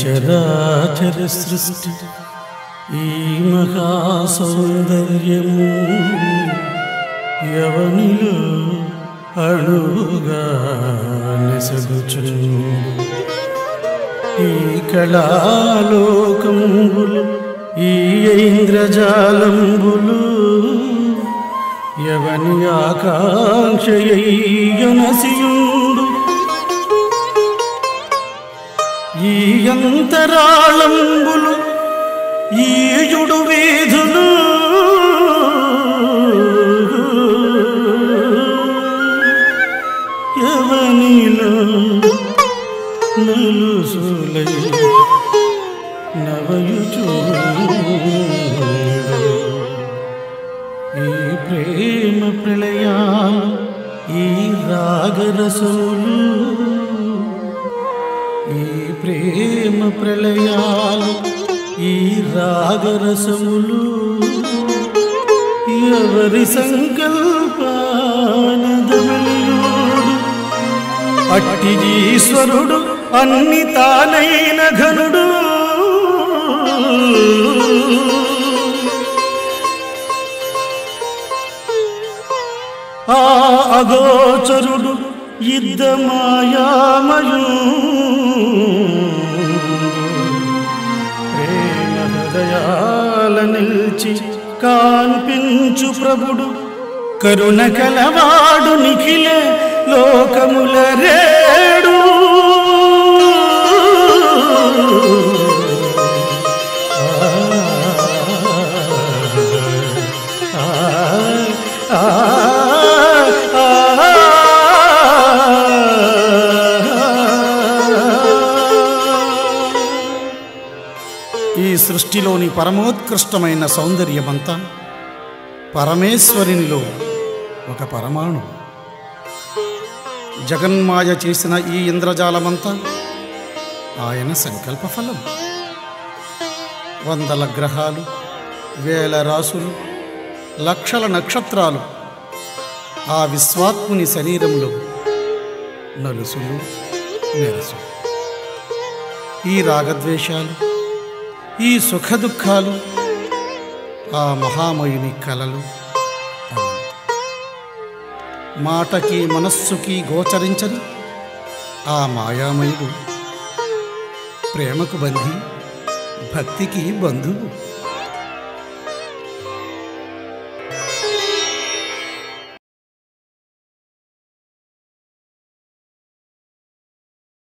చరాచర సృష్టి ఈ మహా సౌందర్యము ఎవనిలో అణుగా నెసగుచుండు ఈ కళాలోకంబులు ఈ ఇంద్రజాలంబులు ఎవని ఆకాంక్షయనసియుండు ఈ అంతరాళంబులు ఈయుడు వీధులు ఎవనిలో నలుసులై నవయుచు ఈ ప్రేమ ప్రళయా ఈ రాగరసములు ఈ ప్రేమ ప్రళయాలు ఈ రాగరసములు ఎవరి సంకల్పానదమలియోడు అట్టి ఈశ్వరుడు అన్ని తానైన ఘనుడు ఆ అగోచరుడు యుద్ధ మాయామయు ప్రేమ హృదయాల నిల్చి కాన్పించు ప్రభుడు కరుణ కలవాడు నిఖిల లోకముల రేడు ఈ సృష్టిలోని పరమోత్కృష్టమైన సౌందర్యమంతా పరమేశ్వరునిలో ఒక పరమాణు జగన్మాయ చేసిన ఈ ఇంద్రజాలమంతా ఆయన సంకల్ప ఫలం వందల గ్రహాలు వేల రాసులు లక్షల నక్షత్రాలు ఆ విశ్వాత్ముని శరీరంలో నలుసులు నెరసులు ఈ రాగద్వేషాలు ఈ సుఖదుఖాలు ఆ మహామయుని కలలు అనంతం. మాటకి మనస్సుకి గోచరించని ఆ మాయామయుడు ప్రేమకు బంధి భక్తికి బంధువు